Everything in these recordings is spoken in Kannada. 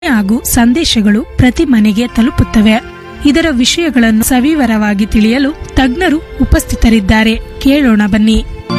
ಹಾಗೂ ಸಂದೇಶಗಳು ಪ್ರತಿ ಮನೆಗೆ ತಲುಪುತ್ತವೆ ಇದರ ವಿಷಯಗಳನ್ನು ಸವಿವರವಾಗಿ ತಿಳಿಯಲು ತಜ್ಞರು ಉಪಸ್ಥಿತರಿದ್ದಾರೆ ಕೇಳೋಣ ಬನ್ನಿ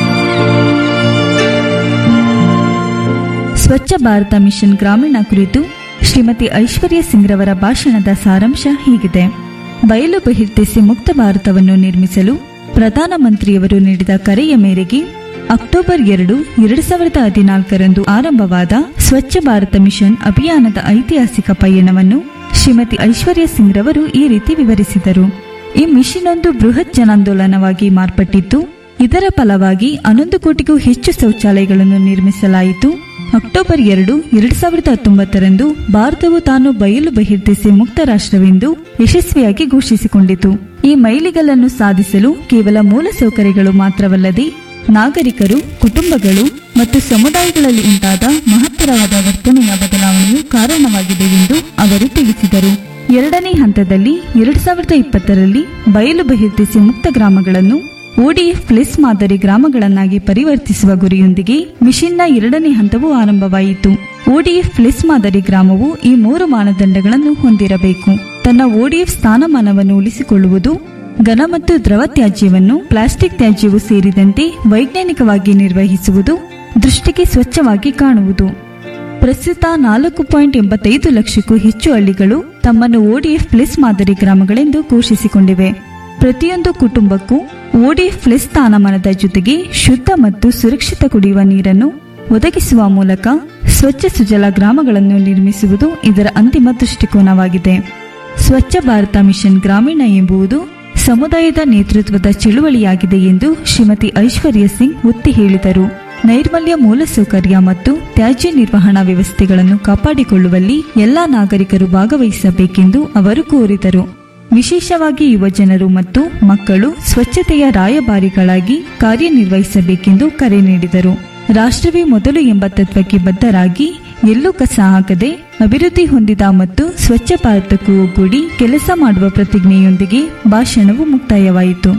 ಸ್ವಚ್ಛ ಭಾರತ ಮಿಷನ್ ಗ್ರಾಮೀಣ ಕುರಿತು ಶ್ರೀಮತಿ ಐಶ್ವರ್ಯ ಸಿಂಗ್ರವರ ಭಾಷಣದ ಸಾರಾಂಶ ಹೀಗಿದೆ ಬಯಲು ಬಹಿರ್ದೆಸೆ ಮುಕ್ತ ಭಾರತವನ್ನು ನಿರ್ಮಿಸಲು ಪ್ರಧಾನಮಂತ್ರಿಯವರು ನೀಡಿದ ಕರೆಯ ಮೇರೆಗೆ ಅಕ್ಟೋಬರ್ ಎರಡು ಎರಡು ಸಾವಿರದ ಹದಿನಾಲ್ಕರಂದು ಆರಂಭವಾದ ಸ್ವಚ್ಛ ಭಾರತ ಮಿಷನ್ ಅಭಿಯಾನದ ಐತಿಹಾಸಿಕ ಪಯಣವನ್ನು ಶ್ರೀಮತಿ ಐಶ್ವರ್ಯ ಸಿಂಗ್ರವರು ಈ ರೀತಿ ವಿವರಿಸಿದರು ಈ ಮಿಷನ್ ಒಂದು ಬೃಹತ್ ಜನಾಂದೋಲನವಾಗಿ ಮಾರ್ಪಟ್ಟಿದ್ದು ಇದರ ಫಲವಾಗಿ ಹನ್ನೊಂದು ಕೋಟಿಗೂ ಹೆಚ್ಚು ಶೌಚಾಲಯಗಳನ್ನು ನಿರ್ಮಿಸಲಾಯಿತು ಅಕ್ಟೋಬರ್ ಎರಡು ಎರಡ್ ಸಾವಿರದ ಹತ್ತೊಂಬತ್ತರಂದು ಭಾರತವು ತಾನು ಬಯಲು ಬಹಿರ್ದೆಸೆ ಮುಕ್ತ ರಾಷ್ಟ್ರವೆಂದು ಯಶಸ್ವಿಯಾಗಿ ಘೋಷಿಸಿಕೊಂಡಿತು ಈ ಮೈಲಿಗಲ್ಲನ್ನು ಸಾಧಿಸಲು ಕೇವಲ ಮೂಲಸೌಕರ್ಯಗಳು ಮಾತ್ರವಲ್ಲದೆ ನಾಗರಿಕರು ಕುಟುಂಬಗಳು ಮತ್ತು ಸಮುದಾಯಗಳಲ್ಲಿ ಉಂಟಾದ ಮಹತ್ತರವಾದ ವರ್ತನೆಯ ಬದಲಾವಣೆಯು ಕಾರಣವಾಗಿದೆ ಎಂದು ಅವರು ತಿಳಿಸಿದರು ಎರಡನೇ ಹಂತದಲ್ಲಿ ಎರಡ್ ಸಾವಿರದ ಇಪ್ಪತ್ತರಲ್ಲಿ ಬಯಲು ಬಹಿರ್ದೆಸೆ ಮುಕ್ತ ಗ್ರಾಮಗಳನ್ನು ಓಡಿಎಫ್ ಪ್ಲಸ್ ಮಾದರಿ ಗ್ರಾಮಗಳನ್ನಾಗಿ ಪರಿವರ್ತಿಸುವ ಗುರಿಯೊಂದಿಗೆ ಮಿಷನ್ನ ಎರಡನೇ ಹಂತವು ಆರಂಭವಾಯಿತು ಓಡಿಎಫ್ ಪ್ಲಸ್ ಮಾದರಿ ಗ್ರಾಮವು ಈ ಮೂರು ಮಾನದಂಡಗಳನ್ನು ಹೊಂದಿರಬೇಕು ತನ್ನ ಓಡಿಎಫ್ ಸ್ಥಾನಮಾನವನ್ನು ಉಳಿಸಿಕೊಳ್ಳುವುದು ಘನ ಮತ್ತು ದ್ರವ ತ್ಯಾಜ್ಯವನ್ನು ಪ್ಲಾಸ್ಟಿಕ್ ತ್ಯಾಜ್ಯವು ಸೇರಿದಂತೆ ವೈಜ್ಞಾನಿಕವಾಗಿ ನಿರ್ವಹಿಸುವುದು ದೃಷ್ಟಿಗೆ ಸ್ವಚ್ಛವಾಗಿ ಕಾಣುವುದು ಪ್ರಸ್ತುತ ನಾಲ್ಕು ಪಾಯಿಂಟ್ ಎಂಬತ್ತೈದು ಲಕ್ಷಕ್ಕೂ ಹೆಚ್ಚು ಹಳ್ಳಿಗಳು ತಮ್ಮನ್ನು ಓಡಿಎಫ್ ಪ್ಲಸ್ ಮಾದರಿ ಗ್ರಾಮಗಳೆಂದು ಘೋಷಿಸಿಕೊಂಡಿವೆ ಪ್ರತಿಯೊಂದು ಕುಟುಂಬಕ್ಕೂ ಓಡಿಎಫ್ ಪ್ಲಸ್ ಸ್ಥಾನಮಾನದ ಜೊತೆಗೆ ಶುದ್ಧ ಮತ್ತು ಸುರಕ್ಷಿತ ಕುಡಿಯುವ ನೀರನ್ನು ಒದಗಿಸುವ ಮೂಲಕ ಸ್ವಚ್ಛ ಸುಜಲ ಗ್ರಾಮಗಳನ್ನು ನಿರ್ಮಿಸುವುದು ಇದರ ಅಂತಿಮ ದೃಷ್ಟಿಕೋನವಾಗಿದೆ ಸ್ವಚ್ಛ ಭಾರತ ಮಿಷನ್ ಗ್ರಾಮೀಣ ಎಂಬುದು ಸಮುದಾಯದ ನೇತೃತ್ವದ ಚಳುವಳಿಯಾಗಿದೆ ಎಂದು ಶ್ರೀಮತಿ ಐಶ್ವರ್ಯ ಸಿಂಗ್ ಒತ್ತಿ ಹೇಳಿದರು ನೈರ್ಮಲ್ಯ ಮೂಲಸೌಕರ್ಯ ಮತ್ತು ತ್ಯಾಜ್ಯ ನಿರ್ವಹಣಾ ವ್ಯವಸ್ಥೆಗಳನ್ನು ಕಾಪಾಡಿಕೊಳ್ಳುವಲ್ಲಿ ಎಲ್ಲಾ ನಾಗರಿಕರು ಭಾಗವಹಿಸಬೇಕೆಂದು ಅವರು ಕೋರಿದರು ವಿಶೇಷವಾಗಿ ಯುವಜನರು ಮತ್ತು ಮಕ್ಕಳು ಸ್ವಚ್ಛತೆಯ ರಾಯಭಾರಿಗಳಾಗಿ ಕಾರ್ಯನಿರ್ವಹಿಸಬೇಕೆಂದು ಕರೆ ನೀಡಿದರು ರಾಷ್ಟ್ರವೇ ಮೊದಲು ಎಂಬ ತತ್ವಕ್ಕೆ ಬದ್ಧರಾಗಿ ಎಲ್ಲೂ ಕಸ ಹಾಕದೆ ಅಭಿವೃದ್ಧಿ ಹೊಂದಿದ ಮತ್ತು ಸ್ವಚ್ಛ ಭಾರತಕ್ಕೂ ಒಗ್ಗೂಡಿ ಕೆಲಸ ಮಾಡುವ ಪ್ರತಿಜ್ಞೆಯೊಂದಿಗೆ ಭಾಷಣವು ಮುಕ್ತಾಯವಾಯಿತು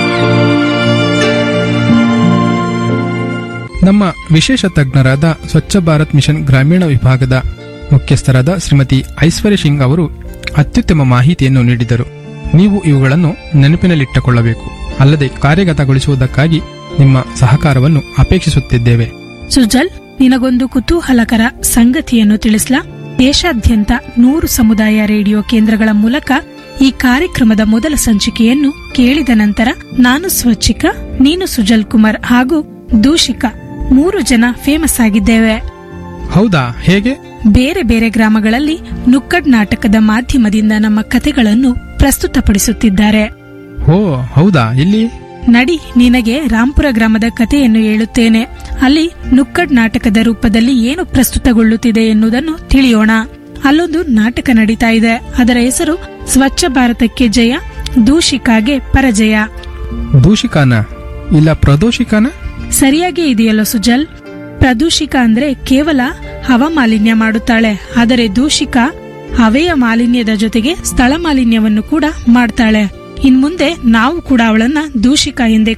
ನಮ್ಮ ವಿಶೇಷ ತಜ್ಞರಾದ ಸ್ವಚ್ಛ ಭಾರತ್ ಮಿಷನ್ ಗ್ರಾಮೀಣ ವಿಭಾಗದ ಮುಖ್ಯಸ್ಥರಾದ ಶ್ರೀಮತಿ ಐಶ್ವರ್ಯ ಸಿಂಗ್ ಅವರು ಅತ್ಯುತ್ತಮ ಮಾಹಿತಿಯನ್ನು ನೀಡಿದರು ನೀವು ಇವುಗಳನ್ನು ನೆನಪಿನಲ್ಲಿಟ್ಟುಕೊಳ್ಳಬೇಕು ಅಲ್ಲದೆ ಕಾರ್ಯಗತಗೊಳಿಸುವುದಕ್ಕಾಗಿ ನಿಮ್ಮ ಸಹಕಾರವನ್ನು ಅಪೇಕ್ಷಿಸುತ್ತಿದ್ದೇವೆ ಸುಜಲ್ ನಿನಗೊಂದು ಕುತೂಹಲಕರ ಸಂಗತಿಯನ್ನು ತಿಳಿಸ್ಲಾ ದೇಶಾದ್ಯಂತ ನೂರು ಸಮುದಾಯ ರೇಡಿಯೋ ಕೇಂದ್ರಗಳ ಮೂಲಕ ಈ ಕಾರ್ಯಕ್ರಮದ ಮೊದಲ ಸಂಚಿಕೆಯನ್ನು ಕೇಳಿದ ನಂತರ ನಾನು ಸ್ವಚ್ಛಿಕ ನೀನು ಸುಜಲ್ ಕುಮಾರ್ ಹಾಗೂ ದೂಷಿಕ ಮೂರು ಜನ ಫೇಮಸ್ ಆಗಿದ್ದೇವೆ ಹೌದಾ ಹೇಗೆ ಬೇರೆ ಬೇರೆ ಗ್ರಾಮಗಳಲ್ಲಿ ನುಕ್ಕಡ್ ನಾಟಕದ ಮಾಧ್ಯಮದಿಂದ ನಮ್ಮ ಕಥೆಗಳನ್ನು ಪ್ರಸ್ತುತಪಡಿಸುತ್ತಿದ್ದಾರೆ ಓ ಹೌದಾ ಇಲ್ಲಿ ನಡಿ ನಿನಗೆ ರಾಂಪುರ ಗ್ರಾಮದ ಕಥೆಯನ್ನು ಹೇಳುತ್ತೇನೆ ಅಲ್ಲಿ ನುಕ್ಕಡ್ ನಾಟಕದ ರೂಪದಲ್ಲಿ ಏನು ಪ್ರಸ್ತುತಗೊಳ್ಳುತ್ತಿದೆ ಎನ್ನುವುದನ್ನು ತಿಳಿಯೋಣ ಅಲ್ಲೊಂದು ನಾಟಕ ನಡೀತಾ ಇದೆ ಅದರ ಹೆಸರು ಸ್ವಚ್ಛ ಭಾರತಕ್ಕೆ ಜಯ ದೂಷಿಕಾಗೆ ಪರಜಯ ದೂಷಿಕಾನ ಇಲ್ಲ ಪ್ರದೋಷಿಕಾನ ಸರಿಯಾಗಿ ಇದೆಯಲ್ಲ ಸುಜಲ್ ಪ್ರದೂಷಿಕ ಅಂದ್ರೆ ಕೇವಲ ಹವಾಮಾಲಿನ್ಯ ಮಾಡುತ್ತಾಳೆ ಆದರೆ ದೂಷಿಕ ಹವೆಯ ಮಾಲಿನ್ಯದ ಜೊತೆಗೆ ಸ್ಥಳ ಮಾಲಿನ್ಯವನ್ನು ಕೂಡ ಮಾಡ್ತಾಳೆ ಇನ್ಮುಂದೆ ನಾವು ಕೂಡ ಅವಳನ್ನ ದೂಷಿಕ ಎಂದೇ